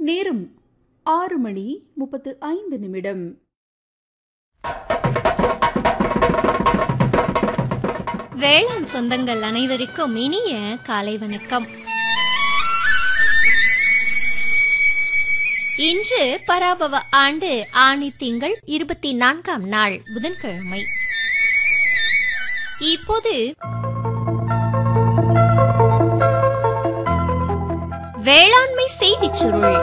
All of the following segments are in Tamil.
நேரம் ஆறு மணி முப்பத்து ஐந்து நிமிடம் வேளாண் சொந்தங்கள் அனைவருக்கும் இனிய காலை வணக்கம் இன்று பராபவ ஆண்டு ஆணி திங்கள் இருபத்தி நான்காம் நாள் புதன்கிழமை இப்போது வேளாண்மை செய்திச் சுருள்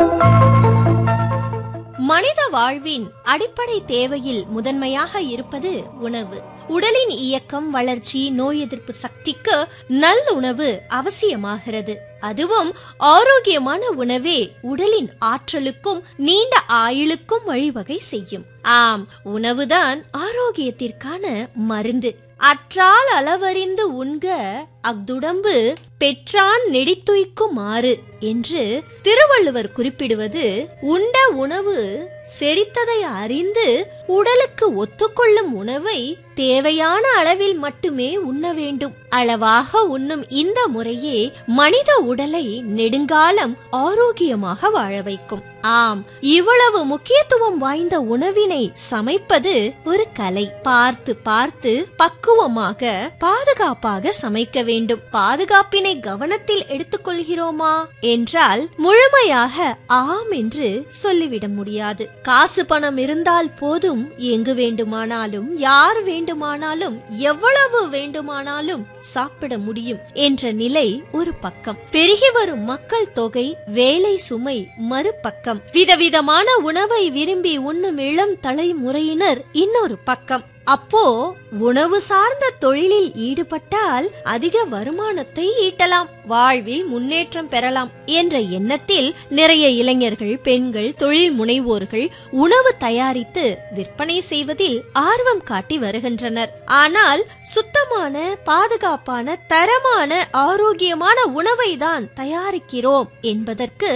மனித வாழ்வின் அடிப்படை தேவையில் முதன்மையாக இருப்பது உணவு உடலின் இயக்கம் வளர்ச்சி நோய் எதிர்ப்பு சக்திக்கு நல்லுணவு அவசியமாகிறது அதுவும் ஆரோக்கியமான உணவே உடலின் ஆற்றலுக்கும் நீண்ட ஆயுளுக்கும் வழிவகை செய்யும் ஆம் உணவுதான் ஆரோக்கியத்திற்கான மருந்து அற்றால் அளவறிந்து உண்க அஃதுடம்பு பெற்றான் நெடித்துய்க்குமாறு என்று திருவள்ளுவர் குறிப்பிடுவது உண்ட உணவு செரித்ததை அறிந்து உடலுக்கு ஒத்துக்கொள்ளும் உணவை தேவையான அளவில் மட்டுமே உண்ண வேண்டும் அளவாக உண்ணும் இந்த முறையே மனித உடலை நெடுங்காலம் ஆரோக்கியமாக வாழ வைக்கும் ஆம் இவ்வளவு முக்கியத்துவம் வாய்ந்த உணவினை சமைப்பது ஒரு கலை பார்த்து பார்த்து பக்குவமாக பாதுகாப்பாக சமைக்க வேண்டும் பாதுகாப்பினை கவனத்தில் எடுத்துக்கொள்கிறோமா என்றால் முழுமையாக ஆம் என்று சொல்லிவிட முடியாது காசு பணம் இருந்தால் போதும் எங்கு வேண்டுமானாலும் யார் வேண்டுமானாலும் எவ்வளவு வேண்டுமானாலும் சாப்பிட முடியும் என்ற நிலை ஒரு பக்கம் பெருகி வரும் மக்கள் தொகை வேலை சுமை மறுபக்கம் விதவிதமான உணவை விரும்பி உண்ணும் இளம் தலைமுறையினர் இன்னொரு பக்கம் அப்போ உணவு சார்ந்த தொழிலில் ஈடுபட்டால் அதிக வருமானத்தை ஈட்டலாம் வாழ்வில் முன்னேற்றம் பெறலாம் என்ற எண்ணத்தில் நிறைய இளைஞர்கள் பெண்கள் தொழில் முனைவோர்கள் உணவு தயாரித்து விற்பனை செய்வதில் ஆர்வம் காட்டி வருகின்றனர் ஆனால் சுத்தமான பாதுகாப்பான தரமான ஆரோக்கியமான உணவை தான் தயாரிக்கிறோம் என்பதற்கு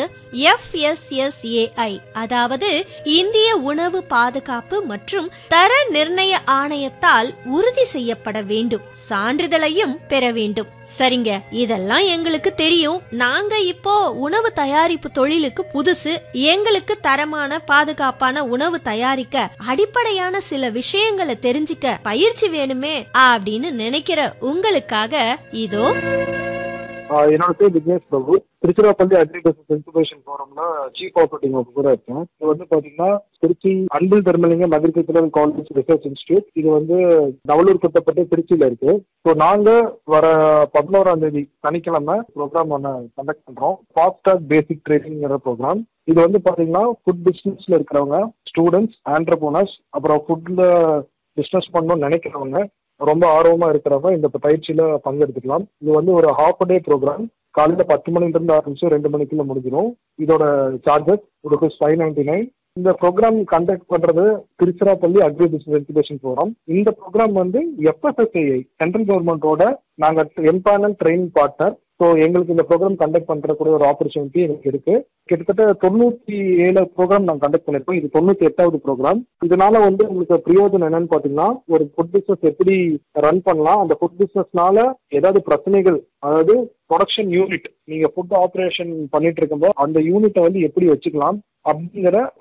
எஃப்எஸ்எஸ்ஏஐ அதாவது இந்திய உணவு பாதுகாப்பு மற்றும் தர நிர்ணய ஆணையத்தால் உறுதி செய்யப்பட வேண்டும் சான்றிதழையும் பெற வேண்டும் சரிங்க இதெல்லாம் எங்களுக்கு தெரியும் நாங்க இப்போ உணவு தயாரிப்பு தொழிலுக்கு புதுசு எங்களுக்கு தரமான பாதுகாப்பான உணவு தயாரிக்க அடிப்படையான சில விஷயங்களை தெரிஞ்சுக்க பயிற்சி வேணுமே அப்படின்னு நினைக்கிற உங்களுக்காக இதோ ஆஹ் என்னோட பேர் Vignesh Prabhu Tiruchirappalli agri business incubation ஃபோரம்ல சீஃப் ஆப்ரேட்டிங் ஆஃபீஸரா இருக்கேன் இது வந்து பாத்தீங்கன்னா Trichy Anbil Dharmalingam agricultural college research institute இது வந்து நவலூர் குத்தப்பட்டு திருச்சியில இருக்கு ஸோ நாங்க வர பதினோராம் தேதி சனிக்கிழமை ப்ரோக்ராம் ஒன்று கண்டக்ட் பண்றோம் ஃபாஸ்டாக் பேசிக் ட்ரைனிங்கிற ப்ரோக்ராம் இது வந்து பாத்தீங்கன்னா ஃபுட் பிசினஸ்ல இருக்கிறவங்க ஸ்டூடெண்ட்ஸ் ஆண்டர்போனர்ஸ் அப்புறம் ஃபுட்ல பிசினஸ் பண்ணணும்னு நினைக்கிறவங்க ரொம்ப ஆர்வமா இருக்கிறவங்க இந்த பயிற்சியில பங்கெடுத்துக்கலாம் இது வந்து ஒரு ஹாஃப் டே ப்ரோக்ராம் காலையில பத்து மணில இருந்து ஆரம்பிச்சு ரெண்டு மணிக்குள்ள முடிஞ்சிடும் இதோட charges rupees five ninety nine இந்த ப்ரோக்ராம் கண்டக்ட் பண்றது Tiruchirappalli agri business incubation programme இந்த ப்ரோக்ராம் வந்து எஃப்எஸ்எஸ்ஐஐ சென்ட்ரல் கவர்மெண்டோட நாங்க எம்பேனல் ட்ரைனிங் பார்ட்னர் ஸோ எங்களுக்கு இந்த ப்ரோக்ராம் கண்டக்ட் பண்றக்கூடிய ஒரு ஆப்பர்ச்சுனிட்டி எனக்கு இருக்கு கிட்டத்தட்ட தொண்ணூத்தி ஏழு ப்ரோக்ராம் நாங்கள் கண்டக்ட் பண்ணிருக்கோம் இது தொண்ணூத்தி எட்டாவது ப்ரோக்ராம் இதனால வந்து உங்களுக்கு பிரயோஜனம் என்னன்னு பாத்தீங்கன்னா ஒரு ஃபுட் பிசினஸ் எப்படி ரன் பண்ணலாம் அந்த ஃபுட் பிசினஸ்னால ஏதாவது பிரச்சனைகள் அதாவது ப்ரொடக்ஷன் யூனிட் நீங்க ஃபுட் ஆப்ரேஷன் பண்ணிட்டு இருக்கும்போது அந்த யூனிட்டை வந்து எப்படி வச்சுக்கலாம் அப்படிங்கிற